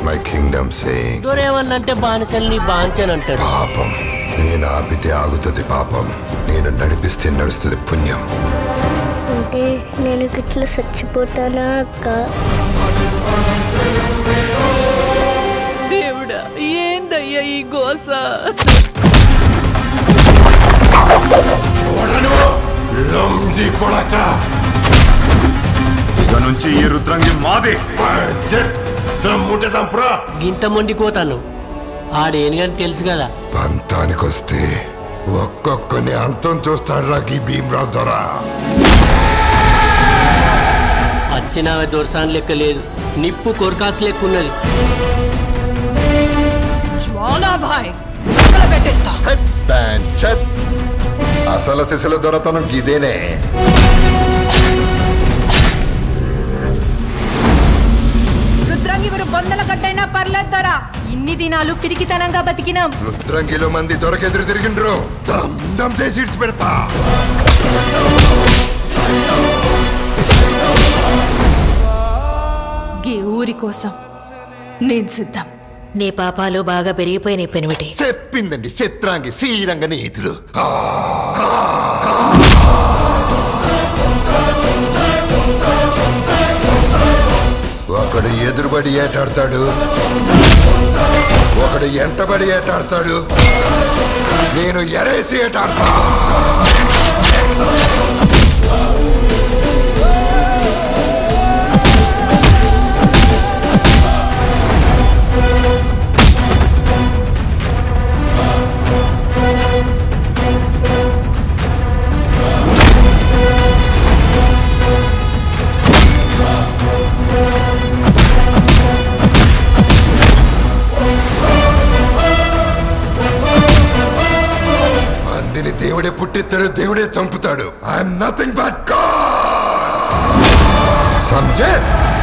my kingdom saying? దొరేమన్నంటే బానిసల్ని బాంచనంటాడు పాపం నేను ఆపితే ఆగుతుంది పాపం నేను నడిపిస్తే నడుస్తుంది పుణ్యం అంటే నేను ఇట్లా చచ్చిపోతానా అక్క దేవుడా ఏందయ్యా ఈ గోస ఇక నుంచి ఈ రుద్రంగి మాది గింత మొండిపోతాను ఆడేనుగని తెలుసు కదా పంతానికొస్తే ఒక్కొక్కని అంతం చూస్తాడ్రా ఈ భీమరాజు దొర వచ్చిన దొరసాన్ లెక్క లేదు నిప్పు కొరకాసు లెక్క ఉన్నది జ్వాలాభాయ్ పెట్టేస్తా ఛత్! అసలు శిశుల దొరతనం ఇదేనే రుద్రంగి మీరు బొందల గడ్డైనా పర్లేదు దొరా ఇన్ని దినాలు పిరికితనంగా బతికినాం రుద్రంగిలో మంది దొరకెదురు తిరిగిండ్రు దమ్ దమ్ చేసి ఇడ్చి పెడతా గీ ఊరి కోసం నేను సిద్ధం నీ పాపాలు బాగా పెరిగిపోయినాయి పెనిమిటి చెప్పిందండి చిత్రాంగి శ్రీరంగ నీతులు ఒకడు ఎదురుబడి ఏటాడతాడు ఒకడు ఎంటబడి ఏటాడతాడు నేను ఎరేసి ఏటాడతా మందిని దేవుడే పుట్టిస్తాడు దేవుడే చంపుతాడు ఐఎమ్ నథింగ్ బట్ సమజే